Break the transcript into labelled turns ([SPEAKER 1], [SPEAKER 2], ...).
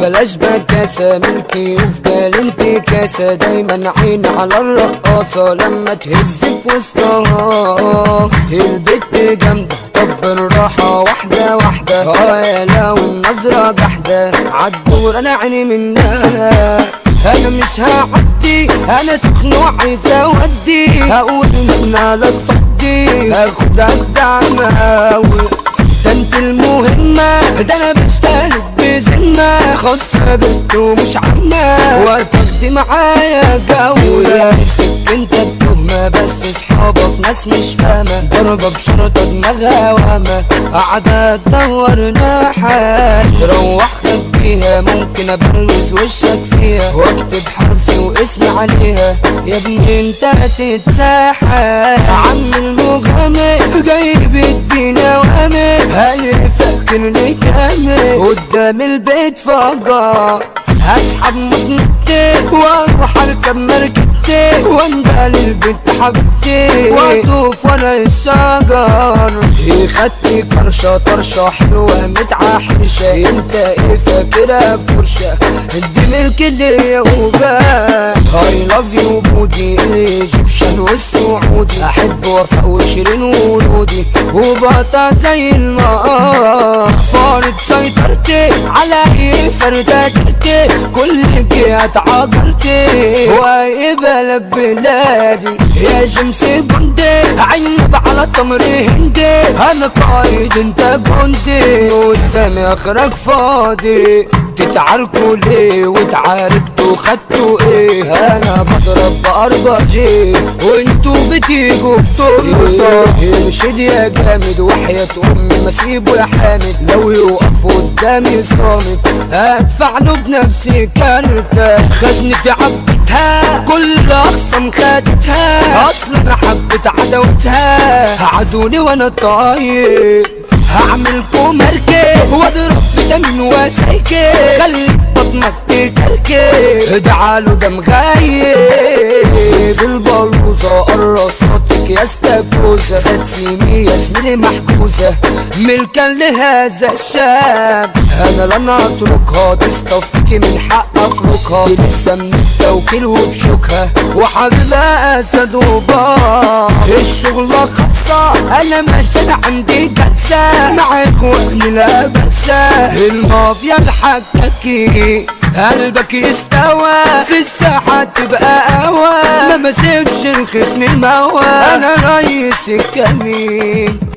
[SPEAKER 1] بلاش بكاسة ملكي وفي جالنتي كاسة دايما عيني على الرقاصة لما تهز في وسطها البت جامدة طب بالراحة واحدة واحدة اه يا لو النظرة جحدة عالدور انا عيني منها انا مش هعدي انا سخن وعايز اودي هقول ان لك فضي هاخد الدعمة ده انت المهمة ده انا بشتغلك بذمة خاصة بنت ومش عامة وتاخدي معايا جولة انت التهمة بس اصحابك ناس مش فاهمة ضربة بشرطة دماغها وهمة قاعدة تدور ناحية روح خبيها ممكن ابروز وشك فيها واكتب حرفي واسمي عليها يا ابني انت هتتساحل عم المغامر جاي بيدينا وامر هل فاكرني كامل قدام البيت فجأة هسحب مطنتي واروح اركب مركبتي واندال البنت حبيبتي واطوف ورا الشجر هي خدتي كرشة طرشة حلوة متعحشة انت ايه فاكرها فرشة دي ملك ليا وباك اي لاف يو بودي الايجيبشن والسعودي احب وفاء وشيرين ورودي وبقطع زي الماء فارض سيطرتي على اي فردة تحتي كل جهة عبرتي واي بلد بلادي يا جمس جندي عينب على تمر هندي انا قايد انت جندي قدامي اخرك فاضي تتعاركوا ليه وتعاركتوا خدتوا ايه انا بضرب باربع جي وانتوا بتيجوا بترضى ارشد يا جامد وحياة امي ما اسيبه يا حامد لو يوقف قدامي صامت ادفع له بنفسي كارتة خزنتي عبتها كل اقسم خدتها اصلا انا حبيت عدوتها عدوني وانا طاير هعملكم مركب واضرب فيتامين وسايكل خلي بطنك تكركب ادعاله ده مغيب البلوزة قرصاتك يا استاكوزة ستسيمي يا زميلي محجوزة ملكا لهذا الشاب انا لن اتركها تصطفيكي من حق افركها دي لسه من التوكيل وبشوكها وحبيبها اسد وبار الشغلة خلصة انا ماشي انا عندي جلسة مع اخواني لا بأسة المافيا الحكاكي قلبك يستوى في الساحة تبقى قوى ما مسيبش الخصم الموى انا رئيس الكمين